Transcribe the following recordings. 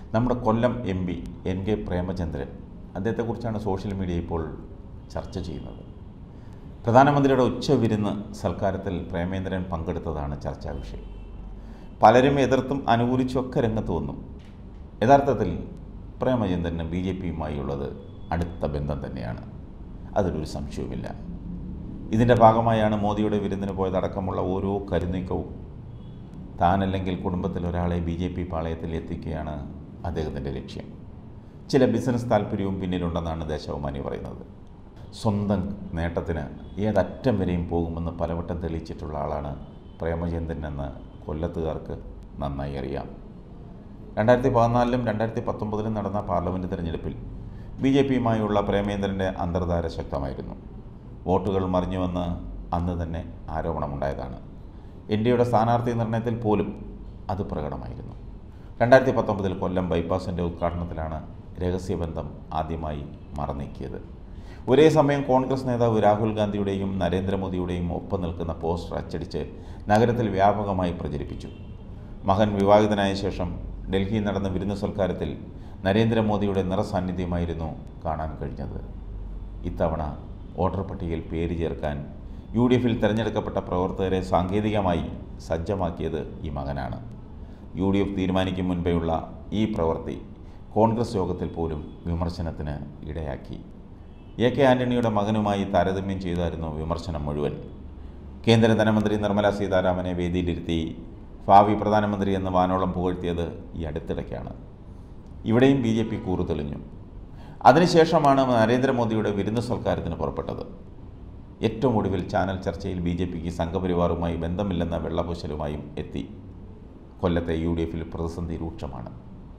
നമ്മുടെ Kollam M P N K Premachandran അദ്ദേഹത്തെക്കുറിച്ചാണ് social media ഇപ്പോൾ ചർച്ച ചെയ്യുന്നത് പ്രധാനമന്ത്രിയുടെ ഉച്ചവിരുന്ന് സൽക്കാരത്തിൽ പ്രേമേന്ദ്രൻ പങ്കെടുത്തതാണ് ചർച്ചാ വിഷയം പലരും എതിർത്തും അനുകൂലിച്ചുമൊക്കെ രംഗത്ത് വന്നു യഥാർത്ഥത്തിൽ പ്രേമചന്ദ്രന് ബി ജെ പിയുമായുള്ളത് അടുത്ത ബന്ധം തന്നെയാണ് അതിലൊരു സംശയവുമില്ല ഇതിൻ്റെ ഭാഗമായാണ് മോദിയുടെ വിരുന്നിന് പോയതടക്കമുള്ള ഓരോ കരുനീക്കവും താനല്ലെങ്കിൽ കുടുംബത്തിൽ ഒരാളെ ബി ജെ പി പാളയത്തിൽ എത്തിക്കുകയാണ് അദ്ദേഹത്തിൻ്റെ ലക്ഷ്യം ചില ബിസിനസ് താല്പര്യവും പിന്നിലുണ്ടെന്നാണ് ദേശാഭിമാനി പറയുന്നത് സ്വന്തം നേട്ടത്തിന് ഏതറ്റം വരെയും പോകുമെന്ന് പലവട്ടം തെളിയിച്ചിട്ടുള്ള ആളാണ് പ്രേമചന്ദ്രൻ എന്ന് കൊല്ലത്തുകാർക്ക് നന്നായി അറിയാം രണ്ടായിരത്തി പതിനാലിലും രണ്ടായിരത്തി പത്തൊമ്പതിലും നടന്ന പാർലമെൻറ്റ് തിരഞ്ഞെടുപ്പിൽ ബി ജെ പിയുമായുള്ള പ്രേമേന്ദ്രൻ്റെ അന്തർധാര ശക്തമായിരുന്നു വോട്ടുകൾ മറിഞ്ഞുവെന്ന് അന്ന് തന്നെ ആരോപണമുണ്ടായതാണ് എൻ ഡിയുടെ സ്ഥാനാർത്ഥി നിർണയത്തിൽ പോലും അത് പ്രകടമായിരുന്നു രണ്ടായിരത്തി പത്തൊമ്പതിൽ കൊല്ലം ബൈപ്പാസിൻ്റെ ഉദ്ഘാടനത്തിലാണ് രഹസ്യബന്ധം ആദ്യമായി മറന്നീക്കിയത് ഒരേ സമയം കോൺഗ്രസ് നേതാവ് രാഹുൽ ഗാന്ധിയുടെയും നരേന്ദ്രമോദിയുടെയും ഒപ്പം നിൽക്കുന്ന പോസ്റ്റർ അച്ചടിച്ച് നഗരത്തിൽ വ്യാപകമായി പ്രചരിപ്പിച്ചു മകൻ വിവാഹിതനായ ശേഷം ഡൽഹിയിൽ നടന്ന വിരുന്ന് സൽക്കാരത്തിൽ നരേന്ദ്രമോദിയുടെ നിറസാന്നിധ്യമായിരുന്നു കാണാൻ കഴിഞ്ഞത് ഇത്തവണ വോട്ടർ പട്ടികയിൽ പേര് ചേർക്കാൻ യു ഡി എഫിൽ തിരഞ്ഞെടുക്കപ്പെട്ട പ്രവർത്തകരെ സാങ്കേതികമായി സജ്ജമാക്കിയത് ഈ മകനാണ് യു ഡി എഫ് തീരുമാനിക്കും മുൻപേയുള്ള ഈ പ്രവൃത്തി കോൺഗ്രസ് യോഗത്തിൽ പോലും വിമർശനത്തിന് ഇടയാക്കി എ കെ ആൻ്റണിയുടെ മകനുമായി താരതമ്യം ചെയ്തായിരുന്നു വിമർശനം മുഴുവൻ കേന്ദ്ര ധനമന്ത്രി നിർമ്മല സീതാരാമനെ വേദിയിലിരുത്തി ഭാവി പ്രധാനമന്ത്രി എന്ന് വാനോളം പുകഴ്ത്തിയത് ഈ അടുത്തിടയ്ക്കാണ് ഇവിടെയും ബി ജെ പി കൂറു തെളിഞ്ഞു അതിനുശേഷമാണ് നരേന്ദ്രമോദിയുടെ വിരുന്ന് സൽക്കാരത്തിന് പുറപ്പെട്ടത് ഏറ്റവും ഒടുവിൽ ചാനൽ ചർച്ചയിൽ ബി ജെ പിക്ക് സംഘപരിവാറുമായി ബന്ധമില്ലെന്ന വെള്ളപൂശലുമായും എത്തി കൊല്ലത്തെ യു ഡി എഫിൽ പ്രതിസന്ധി രൂക്ഷമാണ്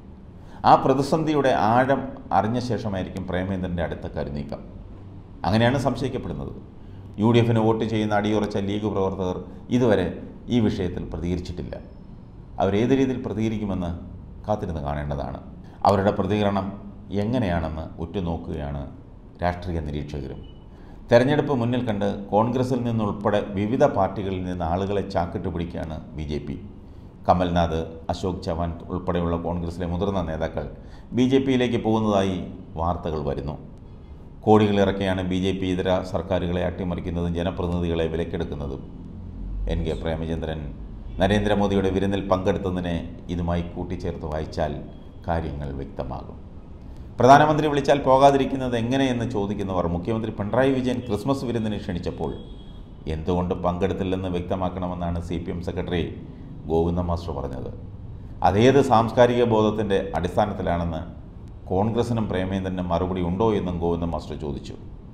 ആ പ്രതിസന്ധിയുടെ ആഴം അറിഞ്ഞ ശേഷമായിരിക്കും പ്രേമേന്ദ്രൻ്റെ അടുത്ത കരുനീക്കം അങ്ങനെയാണ് സംശയിക്കപ്പെടുന്നത് യു ഡി എഫിന് വോട്ട് ചെയ്യുന്ന അടിയുറച്ച ലീഗ് പ്രവർത്തകർ ഇതുവരെ ഈ വിഷയത്തിൽ പ്രതികരിച്ചിട്ടില്ല അവരേത് രീതിയിൽ പ്രതികരിക്കുമെന്ന് കാത്തിരുന്ന് കാണേണ്ടതാണ് അവരുടെ പ്രതികരണം എങ്ങനെയാണെന്ന് ഉറ്റുനോക്കുകയാണ് രാഷ്ട്രീയ നിരീക്ഷകരും തെരഞ്ഞെടുപ്പ് മുന്നിൽ കണ്ട് കോൺഗ്രസിൽ നിന്നുൾപ്പെടെ വിവിധ പാർട്ടികളിൽ നിന്ന് ആളുകളെ ചാക്കിട്ട് പിടിക്കുകയാണ് B J P Kamal Nath Ashok Chavan ഉൾപ്പെടെയുള്ള കോൺഗ്രസിലെ മുതിർന്ന നേതാക്കൾ ബി ജെ പിയിലേക്ക് പോകുന്നതായി വാർത്തകൾ വരുന്നു കോടികൾ ഇറക്കിയാണ് ബി ജെ പി ഇതര സർക്കാരുകളെ അട്ടിമറിക്കുന്നതും ജനപ്രതിനിധികളെ വിലക്കെടുക്കുന്നതും എൻ കെ പ്രേമചന്ദ്രൻ നരേന്ദ്രമോദിയുടെ വിരുന്നിൽ പങ്കെടുത്തതിനെ ഇതുമായി കൂട്ടിച്ചേർത്ത് വായിച്ചാൽ കാര്യങ്ങൾ വ്യക്തമാകും പ്രധാനമന്ത്രി വിളിച്ചാൽ പോകാതിരിക്കുന്നത് എങ്ങനെയെന്ന് ചോദിക്കുന്നവർ മുഖ്യമന്ത്രി പിണറായി വിജയൻ ക്രിസ്മസ് വിരുന്നിന് ക്ഷണിച്ചപ്പോൾ എന്തുകൊണ്ട് പങ്കെടുത്തില്ലെന്ന് വ്യക്തമാക്കണമെന്നാണ് C P M secretary Govinda master പറഞ്ഞത് അതേത് സാംസ്കാരിക ബോധത്തിൻ്റെ അടിസ്ഥാനത്തിലാണെന്ന് കോൺഗ്രസിനും പ്രേമേന്ദ്രനും മറുപടി ഉണ്ടോ എന്നും ഗോവിന്ദ മാസ്റ്റർ ചോദിച്ചു